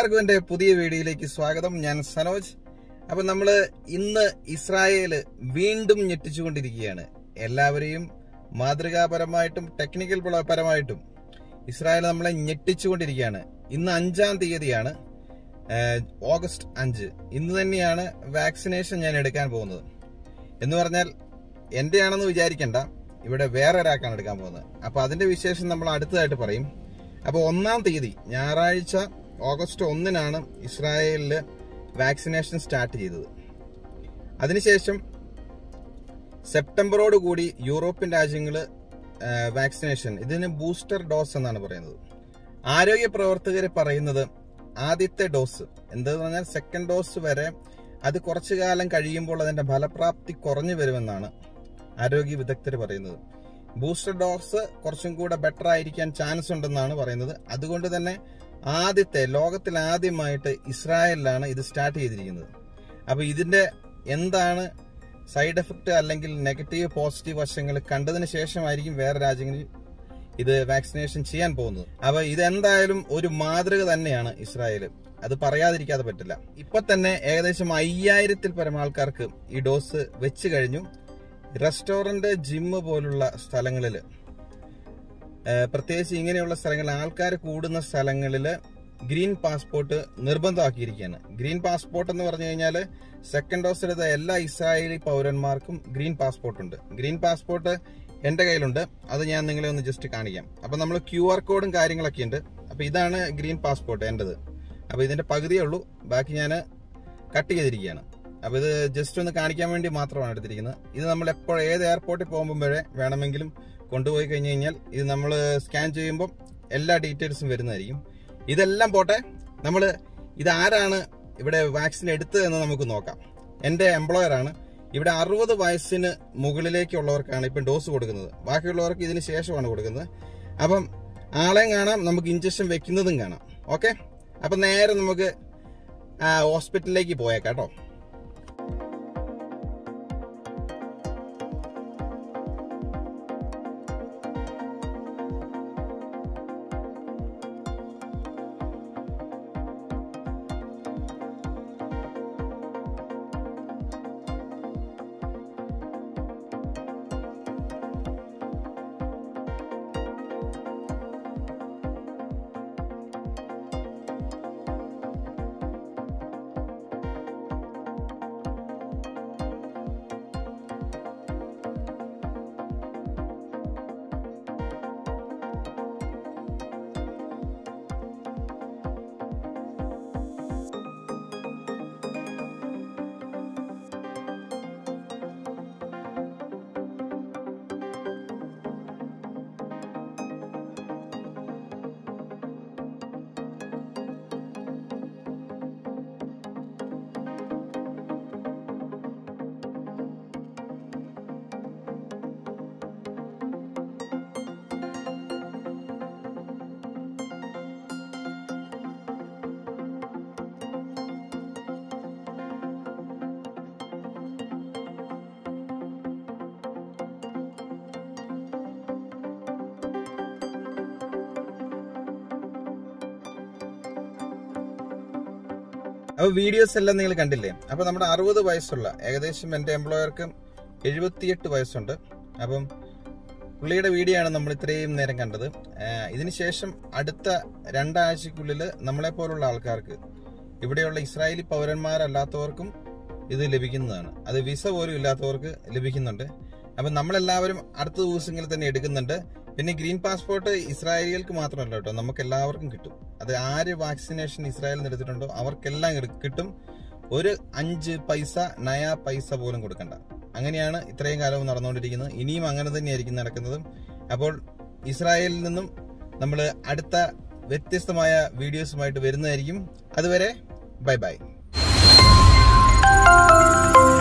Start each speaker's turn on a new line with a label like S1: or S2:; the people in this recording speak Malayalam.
S1: എല്ലാവർക്കും എന്റെ പുതിയ വീഡിയോയിലേക്ക് സ്വാഗതം ഞാൻ സനോജ് അപ്പൊ നമ്മള് ഇന്ന് ഇസ്രായേല് വീണ്ടും ഞെട്ടിച്ചുകൊണ്ടിരിക്കുകയാണ് എല്ലാവരെയും മാതൃകാപരമായിട്ടും ടെക്നിക്കൽ പര- പരമായിട്ടും ഇസ്രായേൽ നമ്മളെ ഞെട്ടിച്ചുകൊണ്ടിരിക്കുകയാണ് ഇന്ന് അഞ്ചാം തീയതിയാണ് ഏഹ്, ഓഗസ്റ്റ് അഞ്ച് ഇന്ന് തന്നെയാണ് വാക്സിനേഷൻ ഞാൻ എടുക്കാൻ പോകുന്നത് എന്ന് പറഞ്ഞാൽ എന്റെ ആണെന്ന് വിചാരിക്കണ്ട ഇവിടെ വേറെ ഒരാൾക്കാണ് എടുക്കാൻ പോകുന്നത് അപ്പൊ അതിന്റെ വിശേഷം നമ്മൾ അടുത്തതായിട്ട് പറയും അപ്പൊ ഒന്നാം തീയതി ഞായറാഴ്ച ഓഗസ്റ്റ് ഒന്നിനാണ് ഇസ്രായേലില് വാക്സിനേഷൻ സ്റ്റാർട്ട് ചെയ്തത് അതിനുശേഷം സെപ്റ്റംബറോട് കൂടി യൂറോപ്യൻ രാജ്യങ്ങള് ആ, വാക്സിനേഷൻ ഇതിന് ബൂസ്റ്റർ ഡോസ് എന്നാണ് പറയുന്നത് ആരോഗ്യ പ്രവർത്തകർ പറയുന്നത് ആദ്യത്തെ ഡോസ് എന്തെന്ന് പറഞ്ഞാൽ സെക്കൻഡ് ഡോസ് വരെ അത് കുറച്ചു കാലം കഴിയുമ്പോൾ അതിന്റെ ഫലപ്രാപ്തി കുറഞ്ഞു വരുമെന്നാണ് ആരോഗ്യ വിദഗ്ധർ പറയുന്നത് ബൂസ്റ്റർ ഡോസ് കുറച്ചും കൂടെ ബെറ്റർ ആയിരിക്കാൻ ചാൻസ് ഉണ്ടെന്നാണ് പറയുന്നത് അതുകൊണ്ട് തന്നെ ആദ്യത്തെ ലോകത്തിൽ ആദ്യമായിട്ട് ഇസ്രായേലിലാണ് ഇത് സ്റ്റാർട്ട് ചെയ്തിരിക്കുന്നത് അപ്പൊ ഇതിന്റെ എന്താണ് സൈഡ് എഫക്ട് അല്ലെങ്കിൽ നെഗറ്റീവ് പോസിറ്റീവ് വശങ്ങൾ കണ്ടതിന് ശേഷമായിരിക്കും വേറെ രാജ്യങ്ങളിൽ ഇത് വാക്സിനേഷൻ ചെയ്യാൻ പോകുന്നത് അപ്പൊ ഇതെന്തായാലും ഒരു മാതൃക തന്നെയാണ് ഇസ്രായേല് അത് പറയാതിരിക്കാതെ പറ്റില്ല ഇപ്പൊ തന്നെ ഏകദേശം അയ്യായിരത്തിൽ പരം ആൾക്കാർക്ക് ഈ ഡോസ് വെച്ച് കഴിഞ്ഞു റെസ്റ്റോറന്റ് ജിമ്മ് പോലുള്ള സ്ഥലങ്ങളിൽ പ്രത്യേകിച്ച് ഇങ്ങനെയുള്ള സ്ഥലങ്ങളിൽ ആൾക്കാർ കൂടുന്ന സ്ഥലങ്ങളിൽ ഗ്രീൻ പാസ്പോർട്ട് നിർബന്ധമാക്കിയിരിക്കുകയാണ് ഗ്രീൻ പാസ്പോർട്ട് എന്ന് പറഞ്ഞു കഴിഞ്ഞാൽ സെക്കൻഡ് ഡോസ് എടുത്ത എല്ലാ ഇസ്രായേലി പൗരന്മാർക്കും ഗ്രീൻ പാസ്പോർട്ട് ഉണ്ട് ഗ്രീൻ പാസ്പോർട്ട് എന്റെ കയ്യിലുണ്ട് അത് ഞാൻ നിങ്ങളെ ഒന്ന് ജസ്റ്റ് കാണിക്കാം അപ്പൊ നമ്മൾ ക്യു ആർ കോഡും കാര്യങ്ങളൊക്കെ ഉണ്ട് അപ്പൊ ഇതാണ് ഗ്രീൻ പാസ്പോർട്ട് എന്റേത് അപ്പൊ ഇതിന്റെ പകുതിയേ ഉള്ളൂ ബാക്കി ഞാൻ കട്ട് ചെയ്തിരിക്കുകയാണ് അപ്പൊ ഇത് ജസ്റ്റ് ഒന്ന് കാണിക്കാൻ വേണ്ടി മാത്രമാണ് എടുത്തിരിക്കുന്നത് ഇത് നമ്മൾ എപ്പോൾ ഏത് എയർപോർട്ടിൽ പോകുമ്പോഴേ വേണമെങ്കിലും കൊണ്ടുപോയി കഴിഞ്ഞു കഴിഞ്ഞാൽ ഇത് നമ്മൾ സ്കാൻ ചെയ്യുമ്പോൾ എല്ലാ ഡീറ്റെയിൽസും വരുന്നതായിരിക്കും ഇതെല്ലാം പോട്ടെ നമ്മൾ ഇതാരാണ് ഇവിടെ വാക്സിൻ എടുത്തതെന്ന് നമുക്ക് നോക്കാം എന്റെ എംപ്ലോയർ ആണ് ഇവിടെ അറുപത് വയസ്സിന് മുകളിലേക്കുള്ളവർക്കാണ് ഇപ്പം ഡോസ് കൊടുക്കുന്നത് ബാക്കിയുള്ളവർക്ക് ഇതിന് ശേഷമാണ് കൊടുക്കുന്നത് അപ്പം ആളെയും കാണാം നമുക്ക് ഇഞ്ചക്ഷൻ വെക്കുന്നതും കാണാം ഓക്കെ അപ്പൊ നേരെ നമുക്ക് ആ, ഹോസ്പിറ്റലിലേക്ക് പോയേക്കാം കേട്ടോ അപ്പൊ വീഡിയോസ് എല്ലാം നിങ്ങൾ കണ്ടില്ലേ അപ്പൊ നമ്മുടെ അറുപത് വയസ്സുള്ള ഏകദേശം എന്റെ എംപ്ലോയർക്ക് എഴുപത്തിയെട്ട് വയസ്സുണ്ട് അപ്പം പുള്ളിയുടെ വീഡിയോ ആണ് നമ്മൾ ഇത്രയും നേരം കണ്ടത് ആഹ് ഇതിനുശേഷം അടുത്ത രണ്ടാഴ്ചക്കുള്ളിൽ നമ്മളെ പോലുള്ള ആൾക്കാർക്ക് ഇവിടെയുള്ള ഇസ്രായേലി പൗരന്മാരല്ലാത്തവർക്കും ഇത് ലഭിക്കുന്നതാണ് അത് വിസ പോലും ഇല്ലാത്തവർക്ക് ലഭിക്കുന്നുണ്ട് അപ്പം നമ്മളെല്ലാവരും അടുത്ത ദിവസങ്ങളിൽ തന്നെ എടുക്കുന്നുണ്ട് പിന്നെ ഗ്രീൻ പാസ്പോർട്ട് ഇസ്രായേലികൾക്ക് മാത്രമല്ല കേട്ടോ നമുക്ക് എല്ലാവർക്കും കിട്ടും അത് ആര് വാക്സിനേഷൻ ഇസ്രായേലിൽ നിന്ന് എടുത്തിട്ടുണ്ടോ അവർക്കെല്ലാം കിട- കിട്ടും ഒരു അഞ്ച് പൈസ നയാ പൈസ പോലും കൊടുക്കണ്ട അങ്ങനെയാണ് ഇത്രയും കാലവും നടന്നുകൊണ്ടിരിക്കുന്നത് ഇനിയും അങ്ങനെ തന്നെയായിരിക്കും നടക്കുന്നതും അപ്പോൾ ഇസ്രായേലിൽ നിന്നും നമ്മൾ അടുത്ത വ്യത്യസ്തമായ വീഡിയോസുമായിട്ട് വരുന്നതായിരിക്കും അതുവരെ ബൈ ബൈ